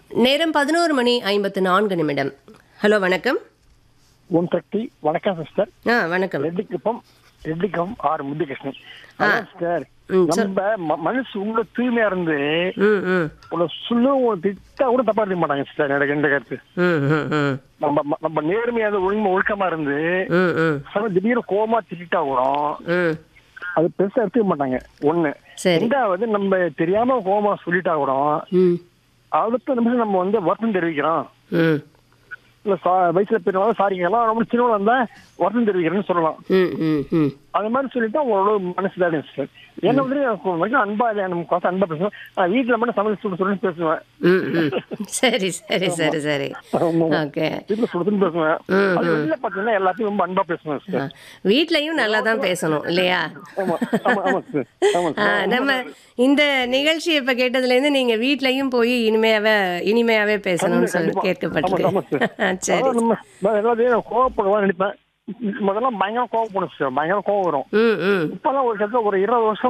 நேரம் பதினோரு மணி ஐம்பத்து நான்கு நிமிடம் ஹலோ வணக்கம் ஓம் சக்தி வணக்கம் சிஸ்டர் ஆ வணக்கம் ரெட்டிக்குப்பம் ரெட்டிக்குப்பம் ஆர் முத்துகிருஷ்ணன் அதான் சிஸ்டர் ம், சொல். நம்ம ம- மனசு உள்ள தூய்மையா இருந்து ம் ம் உங்களை சொல்லு உங்களை திட்டா கூட தப்பா இருக்க மாட்டாங்க சிஸ்டர் எனக்கு எந்த கருத்து ம் ம் ம் நம்ம ம- நம்ம நேர்மையா இருந்து ஒழுங்கு ஒழுக்கமா இருந்து ம் ம் சில திடீர்னு கோமா திட்டா கூட ம் அது பெருசா எடுத்துக்க மாட்டாங்க ஒண்ணு சரி ரெண்டாவது நம்ம தெரியாம கோமா சொல்லிட்டா கூட ம் அடுத்த நிமிஷம் நம்ம வந்து வருத்தம் தெரிவிக்கிறோம் ம் இல்ல சா- வயசுல பெரியவங்க சாரி கேட்கலாம் நம்ம சின்னவங்க இருந்தா வருத்தம் தெரிவிக்கிறேன்னு சொல்லலாம் ம் ம் ம் அது மாதிரி சொல்லிட்டா ஓரளவு மனசு தான் சார் என்ன வந்து எனக்கு வரைக்கும் அன்பா இல்லை நம்ம கொஞ்சம் அன்பா பேசுவேன் நான் வீட்டுல மட்டும் சமையல் சுடு சுடுன்னு பேசுவேன் ம் ம் சரி சரி சரி சரி ஆமா. ஓகே வீட்டுல சுடுன்னு பேசுவேன் அது வெளியில பாத்தீங்கன்னா எல்லாத்தையும் ரொம்ப அன்பா பேசுவேன் சார் வீட்லயும் நல்லா தான் பேசணும் இல்லையா ஆமா ஆமா ஆமா சார் ஆமா ஆ, சார் நம்ம இந்த நிகழ்ச்சி இப்ப கேட்டதுல இருந்து நீங்க வீட்லயும் போய் இனிமையாவே இனிமையாவே பேசணும்னு சொல்லி கண்டிப்பா. ஆமா, ஆமா சார். கேட்கப்பட்டிருக்கு சரி அதான் நம்ம நான் எல்லாத்தையும் கோவப்படுவான்னு நினைப்பேன் முதல்ல பயங்கர கோவப்படும் சார் பயங்கர கோவம் வரும் ம் ம் இப்பெல்லாம் ஒரு கிட்ட ஒரு இருபது வருஷம்